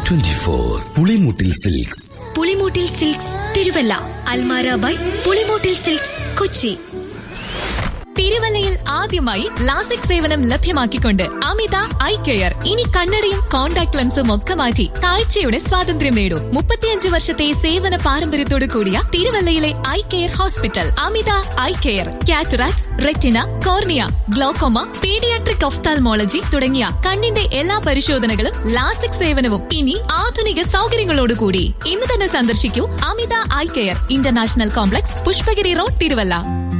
Twenty four Pulimoottil silks Pulimoottil silks Thiruvalla Almara by Pulimoottil silks Kochi തിരുവല്ലയിൽ ആദ്യമായി LASIK സേവനം ലഭ്യമാക്കിക്കൊണ്ട് അമിത ഐ കെയർ ഇനി കണ്ണടയും കോൺടാക്ട് ലെൻസും ഒക്കെ മാറ്റി കാഴ്ചയുടെ സ്വാതന്ത്ര്യം നേടൂ മുപ്പത്തിയഞ്ച് വർഷത്തെ സേവന പാരമ്പര്യത്തോടു കൂടിയ തിരുവല്ലയിലെ eye care hospital Amitha eye care cataract retina cornea glaucoma paediatric ophthalmology തുടങ്ങിയ കണ്ണിന്റെ എല്ലാ പരിശോധനകളും ലാസിക് സേവനവും ഇനി ആധുനിക സൗകര്യങ്ങളോടുകൂടി ഇന്ന് തന്നെ സന്ദർശിക്കൂ Amitha eye care international complex Pushpagiri road Thiruvalla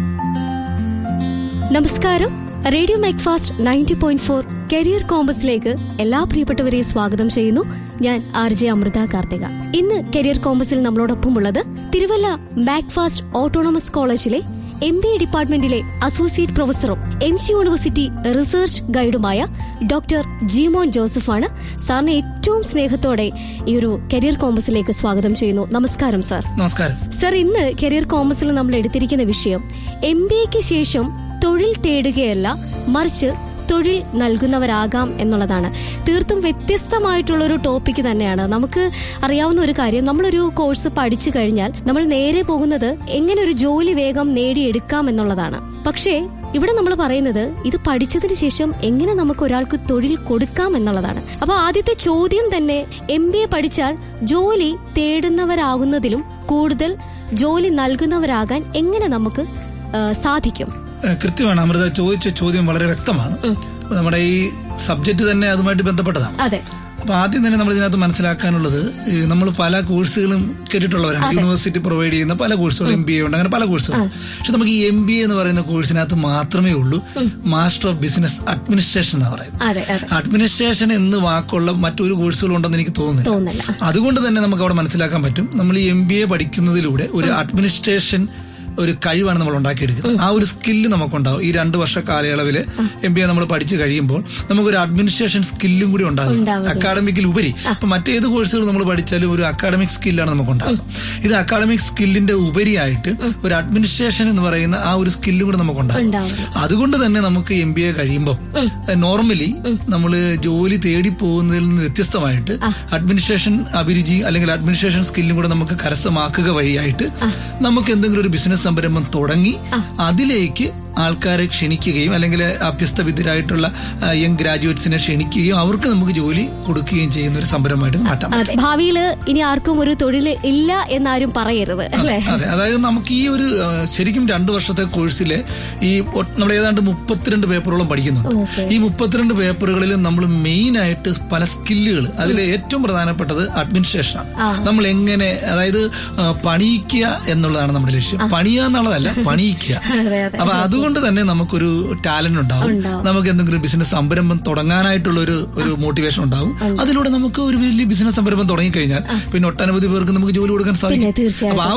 നമസ്കാരം radio Macfast ninety point four career കോമ്പസിലേക്ക് എല്ലാ പ്രിയപ്പെട്ടവരെയും സ്വാഗതം ചെയ്യുന്നു ഞാൻ ആർ ജെ അമൃത കാർത്തിക ഇന്ന് കരിയർ കോമ്പസിൽ നമ്മളോടൊപ്പം ഉള്ളത് തിരുവല്ല മാക്ഫാസ്റ്റ് ഓട്ടോണമസ് കോളേജിലെ എം ബി എ ഡിപ്പാർട്ട്മെന്റിലെ അസോസിയേറ്റ് പ്രൊഫസറും എം സി യൂണിവേഴ്സിറ്റി റിസർച്ച് ഗൈഡുമായ ഡോക്ടർ ജിമോൻ ജോസഫാണ് സാറിനെ ഏറ്റവും സ്നേഹത്തോടെ ഈ ഒരു കരിയർ കോമ്പസിലേക്ക് സ്വാഗതം ചെയ്യുന്നു നമസ്കാരം സാർ നമസ്കാരം സർ ഇന്ന് കരിയർ കോമേഴ്സിൽ നമ്മൾ എടുത്തിരിക്കുന്ന വിഷയം എം ബി എക്ക് ശേഷം തൊഴിൽ തേടുകയല്ല മറിച്ച് തൊഴിൽ നൽകുന്നവരാകാം എന്നുള്ളതാണ് തീർത്തും വ്യത്യസ്തമായിട്ടുള്ള ഒരു ടോപ്പിക് തന്നെയാണ് നമുക്ക് അറിയാവുന്ന ഒരു കാര്യം നമ്മളൊരു കോഴ്സ് പഠിച്ചു കഴിഞ്ഞാൽ നമ്മൾ നേരെ പോകുന്നത് എങ്ങനെ ഒരു ജോലി വേഗം നേടിയെടുക്കാം എന്നുള്ളതാണ് പക്ഷേ ഇവിടെ നമ്മൾ പറയുന്നത് ഇത് പഠിച്ചതിന് ശേഷം എങ്ങനെ നമുക്ക് ഒരാൾക്ക് തൊഴിൽ കൊടുക്കാം എന്നുള്ളതാണ് അപ്പൊ ആദ്യത്തെ ചോദ്യം തന്നെ എം ബി എ പഠിച്ചാൽ ജോലി തേടുന്നവരാകുന്നതിലും കൂടുതൽ ജോലി നൽകുന്നവരാകാൻ എങ്ങനെ നമുക്ക് ആ, സാധിക്കും ഏഹ് കൃത്യമാണ് അമൃത ചോദിച്ച ചോദ്യം വളരെ വ്യക്തമാണ് അപ്പൊ നമ്മുടെ ഈ സബ്ജക്ട് തന്നെ അതുമായിട്ട് ബന്ധപ്പെട്ടതാണ് അതെ അപ്പൊ ആദ്യം തന്നെ നമ്മൾ ഇതിനകത്ത് മനസ്സിലാക്കാനുള്ളത് നമ്മൾ പല കോഴ്സുകളും കേട്ടിട്ടുള്ളവരാണ് യൂണിവേഴ്സിറ്റി പ്രൊവൈഡ് ചെയ്യുന്ന പല കോഴ്സുകൾ എം ബി എ ഉണ്ട് അങ്ങനെ പല കോഴ്സുകളും പക്ഷെ നമുക്ക് ഈ എം ബി എ എന്ന് പറയുന്ന കോഴ്സിനകത്ത് മാത്രമേ ഉള്ളൂ മാസ്റ്റർ ഓഫ് ബിസിനസ് അഡ്മിനിസ്ട്രേഷൻ എന്ന് പറയുന്നത് അതെ അതെ അഡ്മിനിസ്ട്രേഷൻ എന്ന് വാക്കുള്ള മറ്റൊരു കോഴ്സുകൾ ഉണ്ടെന്ന് എനിക്ക് തോന്നുന്നില്ല തോന്നുന്നില്ല അതുകൊണ്ട് തന്നെ നമുക്ക് അവിടെ മനസ്സിലാക്കാൻ പറ്റും നമ്മൾ ഈ എം ബി എ പഠിക്കുന്നതിലൂടെ ഒരു അഡ്മിനിസ്ട്രേഷൻ ഒരു കഴിവാണ് നമ്മൾ ഉണ്ടാക്കിയെടുക്കുന്നത് ആ ഒരു സ്കില്ല് നമുക്കുണ്ടാവും ഈ രണ്ട് വർഷ കാലയളവിൽ എം ബി എ നമ്മൾ പഠിച്ചു കഴിയുമ്പോൾ നമുക്കൊരു അഡ്മിനിസ്ട്രേഷൻ സ്കില്ലും കൂടി ഉണ്ടാകും ഉണ്ടാവുക. അക്കാഡമിക്കിൽ ഉപരി ഇപ്പൊ മറ്റേത് കോഴ്സുകൾ നമ്മൾ പഠിച്ചാലും ഒരു അക്കാഡമിക് സ്കില്ലാണ് നമുക്ക് ഉണ്ടാകും ഇത് അക്കാഡമിക് സ്കില്ലിന്റെ ഉപരിയായിട്ട് ഒരു അഡ്മിനിസ്ട്രേഷൻ എന്ന് പറയുന്ന ആ ഒരു സ്കില്ലും കൂടി നമുക്കുണ്ടാകും ഉണ്ടാവും അതുകൊണ്ട് തന്നെ നമുക്ക് എം ബി എ കഴിയുമ്പോൾ നോർമലി നമ്മൾ ജോലി തേടി പോകുന്നതിൽ നിന്ന് വ്യത്യസ്തമായിട്ട് അഡ്മിനിസ്ട്രേഷൻ അഭിരുചി അല്ലെങ്കിൽ അഡ്മിനിസ്ട്രേഷൻ സ്കില്ലും കൂടെ നമുക്ക് കരസ്ഥമാക്കുക വഴിയായിട്ട് നമുക്ക് എന്തെങ്കിലും ഒരു ബിസിനസ് സംരംഭം തുടങ്ങി അതിലേക്ക് ആൾക്കാരെ ക്ഷണിക്കുകയും അല്ലെങ്കിൽ അഭ്യസ്തവിദ്യരായിട്ടുള്ള യങ് ഗ്രാജുവേറ്റ്സിനെ ക്ഷണിക്കുകയും അവർക്ക് നമുക്ക് ജോലി കൊടുക്കുകയും ചെയ്യുന്ന ഒരു സംരംഭമായിട്ട് ഇത് മാറ്റാം അതെ ഭാവിയിൽ ഇനി ആർക്കും ഒരു തൊഴിൽ ഇല്ല എന്നാരും പറയരുത് അല്ലേ അതെ അതായത് നമുക്ക് ഈ ഒരു ആ, ശരിക്കും രണ്ടു വർഷത്തെ കോഴ്സിലെ ഈ ഒ- നമ്മൾ ഏതാണ്ട് മുപ്പത്തിരണ്ട് പേപ്പറുകളും പഠിക്കുന്നുണ്ട് ഓക്കെ. ഈ മുപ്പത്തിരണ്ട് പേപ്പറുകളിൽ നമ്മൾ മെയിൻ ആയിട്ട് പല സ്കില്ലുകൾ അതിൽ ഏറ്റവും പ്രധാനപ്പെട്ടത് അഡ്മിനിസ്ട്രേഷൻ ആണ് ആ. നമ്മൾ എങ്ങനെ അതായത് ആ, പണിയിക്കുക എന്നുള്ളതാണ് നമ്മുടെ ലക്ഷ്യം പണിയുക എന്നുള്ളതല്ല പണിയിക്കുക അതെ അതെ അപ്പൊ അതുകൊണ്ട് തന്നെ നമുക്കൊരു ടാലന്റ് ഉണ്ടാവും ഉണ്ടാവും. നമുക്ക് എന്തെങ്കിലും ബിസിനസ് സംരംഭം തുടങ്ങാനായിട്ടുള്ള ഒരു ഒരു മോട്ടിവേഷൻ ഉണ്ടാവും അതിലൂടെ നമുക്ക് ഒരു വലിയ ബിസിനസ് സംരംഭം തുടങ്ങിക്കഴിഞ്ഞാൽ പിന്നെ ഒട്ടനവധി പേർക്ക് നമുക്ക് ജോലി കൊടുക്കാൻ പിന്നെ സാധിക്കും തീർച്ചയായിട്ടും അപ്പൊ ആ